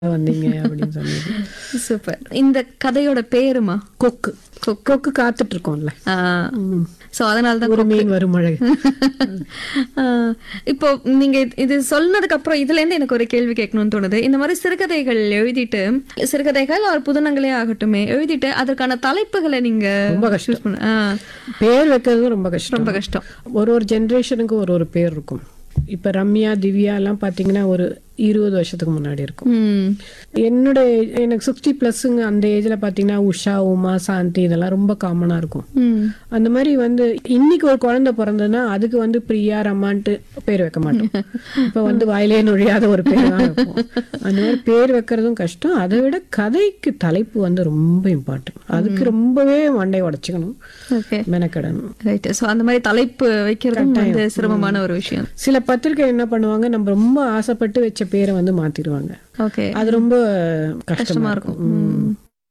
வந்தீங்க அப்படின்னு சொன்னது சூப்பர் இந்த கதையோட பேருமா கொக்கு கொக்கு காத்துட்டு இருக்கோம்ல சோ அதனால தான் ஒரு மீன் வரும் அழகு ஆஹ் இப்போ நீங்க இது- இது சொன்னதுக்கு அப்புறம் இதுல இருந்து எனக்கு ஒரு கேள்வி கேட்கணும்னு தோணுது இந்த மாதிரி சிறுகதைகள் எழுதிட்டு சிறுகதைகள் ஒரு புதினங்களே ஆகட்டுமே எழுதிட்டு அதற்கான தலைப்புகளை நீங்க ரொம்ப கஷ்டம் choose பண்ண- ஆஹ் பேர் வைக்கிறது ரொம்ப கஷ்டம் ரொம்ப கஷ்டம் ஒரு ஒரு ஜென்ரேஷனுக்கு ஒரு ஒரு பேர் இருக்கும் இப்ப ரம்யா திவ்யா எல்லாம் பாத்தீங்கன்னா ஒரு இருபது வருஷத்துக்கு முன்னாடி இருக்கும் ம் என்னோட எனக்கு சிக்ஸ்டி பிளஸ்ங்க அந்த ஏஜ்ல பாத்தீங்கன்னா உஷா உமா சாந்தி இதெல்லாம் ரொம்ப காமனா இருக்கும் ம் அந்த மாதிரி வந்து இன்னைக்கு ஒரு குழந்தை பிறந்ததுன்னா அதுக்கு வந்து பிரியா ரமான்ட்டு பேர் வைக்க மாட்டோம் இப்ப வந்து வாயிலே நுழையாத ஒரு பேர் தான் வைப்போம் அந்த மாதிரி பேர் வைக்கிறதும் கஷ்டம் அதை விட கதைக்கு தலைப்பு வந்து ரொம்ப இம்பார்ட்டன்ட் அதுக்கு ரொம்பவே மண்டை உடைச்சுக்கணும் ஓகே மெனக்கெடணும் ரைட் சோ அந்த மாதிரி தலைப்பு வைக்கிறதும் வந்து சிரமமான ஒரு விஷயம் சில பத்திரிக்கை என்ன பண்ணுவாங்க நம்ம ரொம்ப ஆசைப்பட்டு வச்ச பேரை வந்து மாத்திடுவாங்க ஓகே அது ரொம்ப கஷ்டமா இருக்கும் ம்.